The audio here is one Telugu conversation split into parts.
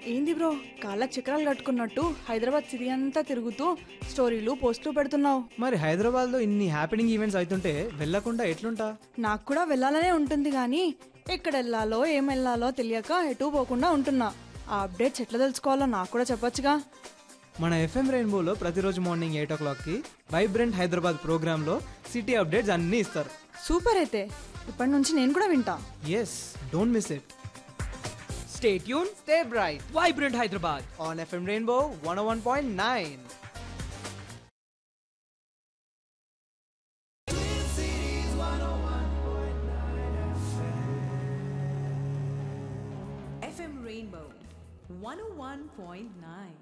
ఏంది బ్రో కాళ్ళకి చక్రాలు కట్టుకున్నట్టు హైదరాబాద్ సిటీ అంతా తిరుగుతూ స్టోరీలు పోస్టులు పెడుతున్నావు మరి హైదరాబాద్లో ఇన్ని హ్యాపెనింగ్ ఈవెంట్స్ అవుతుంటే వెళ్ళకుండా ఎట్లుంటా నాకు కూడా వెళ్ళాలనే ఉంటుంది కానీ ఎక్కడ వెళ్ళాలో ఏం వెళ్ళాలో తెలియక ఎటు పోకుండా ఉంటున్నా ఆ అప్డేట్స్ ఎట్లా తెలుసుకోవాలో నాకు కూడా చెప్పొచ్చుగా మన ఎఫ్ఎం రెయిన్బోలో ప్రతిరోజు మార్నింగ్ ఎయిట్ ఓ క్లాక్కి వైబ్రెంట్ హైదరాబాద్ ప్రోగ్రాంలో సిటీ అప్డేట్స్ అన్నీ ఇస్తారు సూపర్ అయితే ఇప్పటి నుంచి నేను కూడా వింటా yes don't miss it Stay tuned, stay bright Vibrant Hyderabad. On FM Rainbow one one point nine FM Rainbow 101.9.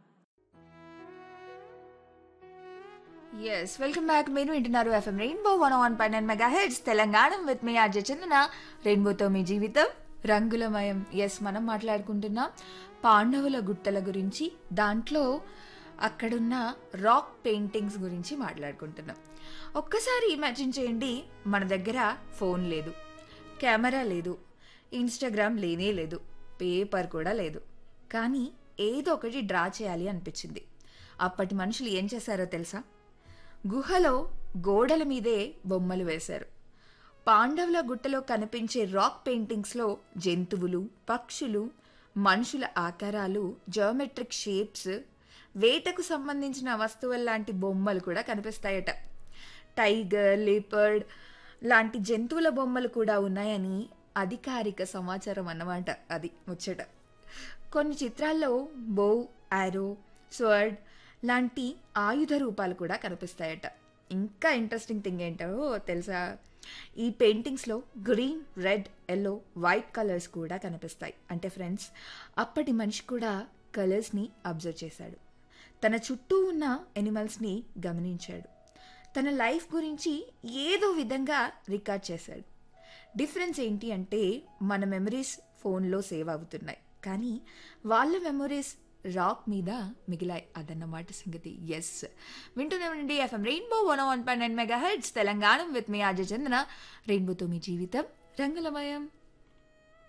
Yes welcome back మీరు వింటున్నారు ఎఫ్ఎం రెయిన్బో వన్ వన్ పై nine mega heads Telangana with మీ ఆర్జే చందన రెయిన్బోతో మీ జీవితం రంగులమయం ఎస్ మనం మాట్లాడుకుంటున్నాం పాండవుల గుట్టల గురించి దాంట్లో అక్కడున్న రాక్ పెయింటింగ్స్ గురించి మాట్లాడుకుంటున్నాం ఒక్కసారి ఇమాజిన్ చేయండి మన దగ్గర ఫోన్ లేదు కెమెరా లేదు ఇన్స్టాగ్రామ్ లేనే లేదు పేపర్ కూడా లేదు కానీ ఏదో ఒకటి డ్రా చేయాలి అనిపించింది అప్పటి మనుషులు ఏం చేశారో తెలుసా గుహలో గోడల మీదే బొమ్మలు వేశారు పాండవుల గుట్టలో కనిపించే రాక్ పెయింటింగ్స్లో జంతువులు పక్షులు మనుషుల ఆకారాలు జియోమెట్రిక్ షేప్స్ వేటకు సంబంధించిన వస్తువుల లాంటి బొమ్మలు కూడా కనిపిస్తాయట టైగర్ లేపర్డ్ లాంటి జంతువుల బొమ్మలు కూడా ఉన్నాయని అధికారిక సమాచారం అన్నమాట అది ముచ్చట కొన్ని చిత్రాల్లో బో ఆరో స్వర్డ్ లాంటి ఆయుధ రూపాలు కూడా కనిపిస్తాయట ఇంకా ఇంట్రెస్టింగ్ థింగ్ ఏంటో తెలుసా ఈ పెయింటింగ్స్లో green red yellow white colours కూడా కనిపిస్తాయి అంటే ఫ్రెండ్స్ అప్పటి మనిషి కూడా కలర్స్ని అబ్జర్వ్ చేశాడు తన చుట్టూ ఉన్న ఎనిమల్స్ని గమనించాడు తన లైఫ్ గురించి ఏదో విధంగా రికార్డ్ చేశాడు డిఫరెన్స్ ఏంటి అంటే మన మెమరీస్ ఫోన్లో సేవ్ అవుతున్నాయి కానీ వాళ్ళ మెమరీస్ రాక్ మీద మిగిలాయి అదన్నమాట సంగతి ఎస్ వింటూనే ఉండండి FM Rainbow one one point nine mega heads Telangana with మీ ఆజ చందన రెయిన్బోతో మీ జీవితం రంగులమయం